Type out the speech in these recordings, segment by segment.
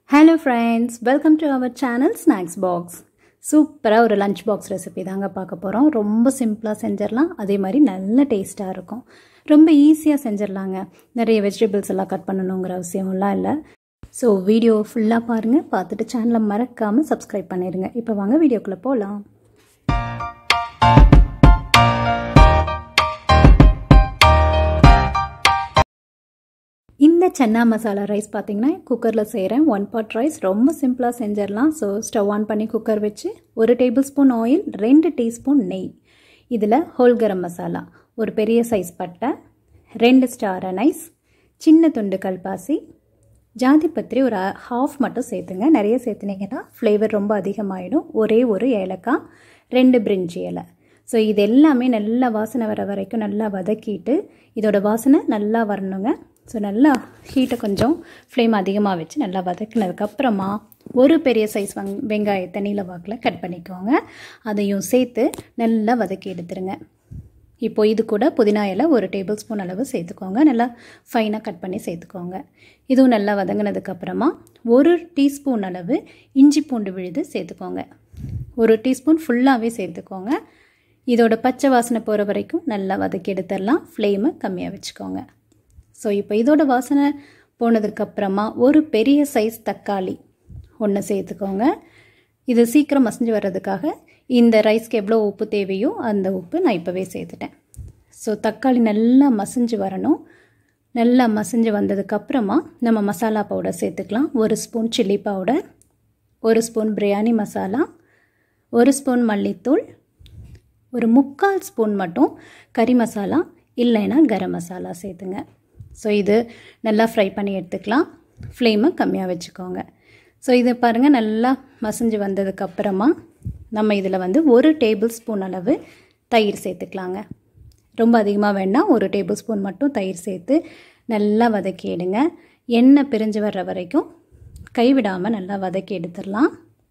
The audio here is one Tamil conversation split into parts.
hello friends welcome to our channel snacks box சூப்பராக ஒரு லஞ்ச் பாக்ஸ் ரெசிபி தாங்க பார்க்க போகிறோம் ரொம்ப சிம்பிளாக செஞ்சிடலாம் அதே மாதிரி நல்ல டேஸ்ட்டாக இருக்கும் ரொம்ப ஈஸியாக செஞ்சிடலாங்க நிறைய வெஜிடபிள்ஸ் எல்லாம் கட் பண்ணணுங்கிற அவசியம்லாம் இல்லை ஸோ வீடியோ ஃபுல்லாக பாருங்கள் பார்த்துட்டு சேனலை மறக்காமல் சப்ஸ்கிரைப் பண்ணிடுங்க இப்போ வாங்க வீடியோக்குள்ளே போகலாம் இந்த சன்னா மசாலா ரைஸ் பார்த்தீங்கன்னா குக்கரில் செய்கிறேன் ஒன் பாட் ரைஸ் ரொம்ப சிம்பிளாக செஞ்சிடலாம் ஸோ ஸ்டவ் ஆன் பண்ணி குக்கர் வச்சு ஒரு டேபிள் ஸ்பூன் ஆயில் ரெண்டு டீஸ்பூன் நெய் இதில் ஹோல் கரம் மசாலா ஒரு பெரிய சைஸ் பட்டை ரெண்டு ஸ்டார் அனைஸ் சின்ன துண்டு கல்பாசி ஜாதிபத்திரி ஒரு ஹாஃப் மட்டும் சேர்த்துங்க நிறைய சேர்த்துனீங்கன்னா ஃப்ளேவர் ரொம்ப அதிகமாகிடும் ஒரே ஒரு ஏலக்காய் ரெண்டு பிரிஞ்சி இலை ஸோ இது எல்லாமே நல்லா வாசனை வர வரைக்கும் நல்லா வதக்கிட்டு இதோட வாசனை நல்லா வரணுங்க ஸோ நல்லா ஹீட்டை கொஞ்சம் ஃப்ளேம் அதிகமாக வச்சு நல்லா வதக்கினதுக்கப்புறமா ஒரு பெரிய சைஸ் வங் வெங்காயத்தை நீல வாக்கில் கட் பண்ணிக்கோங்க அதையும் சேர்த்து நல்லா வதக்கி எடுத்துருங்க இப்போ இது கூட புதினா இலை ஒரு டேபிள் ஸ்பூன் அளவு சேர்த்துக்கோங்க நல்லா ஃபைனாக கட் பண்ணி சேர்த்துக்கோங்க இதுவும் நல்லா வதங்கினதுக்கப்புறமா ஒரு டீஸ்பூன் அளவு இஞ்சி பூண்டு விழுது சேர்த்துக்கோங்க ஒரு டீஸ்பூன் ஃபுல்லாகவே சேர்த்துக்கோங்க இதோட பச்சை வாசனை போகிற வரைக்கும் நல்லா வதக்கி எடுத்துடலாம் ஃப்ளேமை கம்மியாக வச்சுக்கோங்க ஸோ இப்போ இதோட வாசனை போனதுக்கப்புறமா ஒரு பெரிய சைஸ் தக்காளி ஒன்று சேர்த்துக்கோங்க இது சீக்கிரம் மசிஞ்சு வர்றதுக்காக இந்த ரைஸ்க்கு எவ்வளோ உப்பு தேவையோ அந்த உப்பு நான் இப்போவே சேர்த்துட்டேன் ஸோ தக்காளி நல்லா மசிஞ்சு வரணும் நல்லா மசிஞ்சு வந்ததுக்கப்புறமா நம்ம மசாலா பவுடர் சேர்த்துக்கலாம் ஒரு ஸ்பூன் சில்லி பவுடர் ஒரு ஸ்பூன் பிரியாணி மசாலா ஒரு ஸ்பூன் மல்லித்தூள் ஒரு முக்கால் ஸ்பூன் மட்டும் கறி மசாலா இல்லைன்னா கரம் மசாலா சேர்த்துங்க ஸோ இது நல்லா ஃப்ரை பண்ணி எடுத்துக்கலாம் ஃப்ளேமை கம்மியாக வச்சுக்கோங்க ஸோ இது பாருங்கள் நல்லா மசிஞ்சு வந்ததுக்கப்புறமா நம்ம இதில் வந்து ஒரு டேபிள் ஸ்பூன் அளவு தயிர் சேர்த்துக்கலாங்க ரொம்ப அதிகமாக வேணால் ஒரு டேபிள் ஸ்பூன் மட்டும் தயிர் சேர்த்து நல்லா வதக்கி எடுங்க எண்ணெய் பிரிஞ்சு வர்ற வரைக்கும் கைவிடாமல் நல்லா வதக்கி எடுத்துடலாம்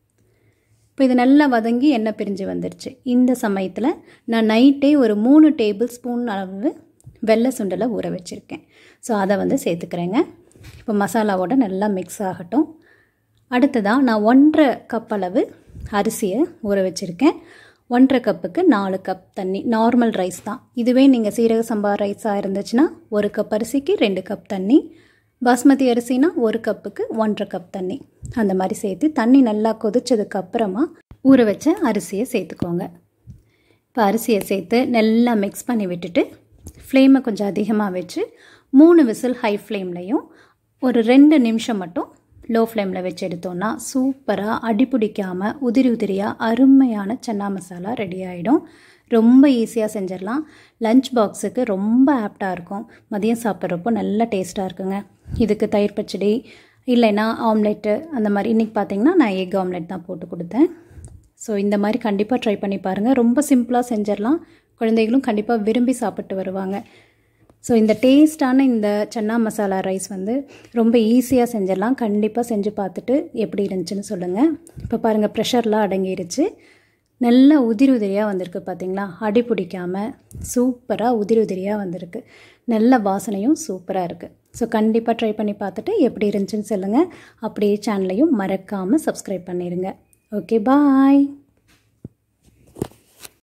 இப்போ இது நல்லா வதங்கி எண்ணெய் பிரிஞ்சு வந்துருச்சு இந்த சமயத்தில் நான் நைட்டே ஒரு மூணு டேபிள் ஸ்பூன் அளவு வெள்ளை சுண்டலை ஊற வச்சுருக்கேன் ஸோ அதை வந்து சேர்த்துக்கிறேங்க இப்போ மசாலாவோட நல்லா மிக்ஸ் ஆகட்டும் அடுத்ததாக நான் ஒன்றரை கப் அளவு அரிசியை ஊற வச்சுருக்கேன் ஒன்றரை கப்புக்கு நாலு கப் தண்ணி நார்மல் ரைஸ் தான் இதுவே நீங்கள் சீரக சம்பா ரைஸாக இருந்துச்சுன்னா ஒரு கப் அரிசிக்கு ரெண்டு கப் தண்ணி பாஸ்மதி அரிசினா ஒரு கப்புக்கு ஒன்றரை கப் தண்ணி அந்த மாதிரி சேர்த்து தண்ணி நல்லா கொதிச்சதுக்கு அப்புறமா ஊற வச்ச அரிசியை சேர்த்துக்கோங்க இப்போ அரிசியை சேர்த்து நல்லா மிக்ஸ் பண்ணி விட்டுட்டு ஃப்ளேமை கொஞ்சம் அதிகமாக வச்சு மூணு விசில் ஹை ஃப்ளேம்லையும் ஒரு ரெண்டு நிமிஷம் மட்டும் லோ ஃப்ளேமில் வச்சு எடுத்தோன்னா சூப்பராக அடிப்பிடிக்காமல் உதிரி உதிரியாக அருமையான சன்னா மசாலா ரெடி ஆகிடும் ரொம்ப ஈஸியாக செஞ்சிடலாம் லஞ்ச் பாக்ஸுக்கு ரொம்ப ஆப்டாக இருக்கும் மதியம் சாப்பிட்றப்போ நல்ல டேஸ்ட்டாக இருக்குங்க இதுக்கு தயிர் பச்சடி இல்லைன்னா ஆம்லெட்டு அந்த மாதிரி இன்றைக்கி பார்த்தீங்கன்னா நான் எக் ஆம்லெட் தான் போட்டு கொடுத்தேன் ஸோ இந்த மாதிரி கண்டிப்பாக ட்ரை பண்ணி பாருங்கள் ரொம்ப சிம்பிளாக செஞ்சிடலாம் குழந்தைகளும் கண்டிப்பாக விரும்பி சாப்பிட்டு வருவாங்க ஸோ இந்த டேஸ்டான இந்த சன்னா மசாலா ரைஸ் வந்து ரொம்ப ஈஸியாக செஞ்சிடலாம் கண்டிப்பாக செஞ்சு பார்த்துட்டு எப்படி இருந்துச்சுன்னு சொல்லுங்கள் இப்போ பாருங்கள் ப்ரெஷர்லாம் அடங்கிருச்சு நல்லா உதிரி உதிரியாக வந்திருக்கு பார்த்தீங்களா அடி பிடிக்காமல் சூப்பராக உதிரி உதிரியாக வந்திருக்கு நல்ல வாசனையும் சூப்பராக இருக்குது ஸோ கண்டிப்பாக ட்ரை பண்ணி பார்த்துட்டு எப்படி இருந்துச்சுன்னு சொல்லுங்கள் அப்படியே சேனலையும் மறக்காமல் சப்ஸ்கிரைப் பண்ணிடுங்க ஓகே பாய்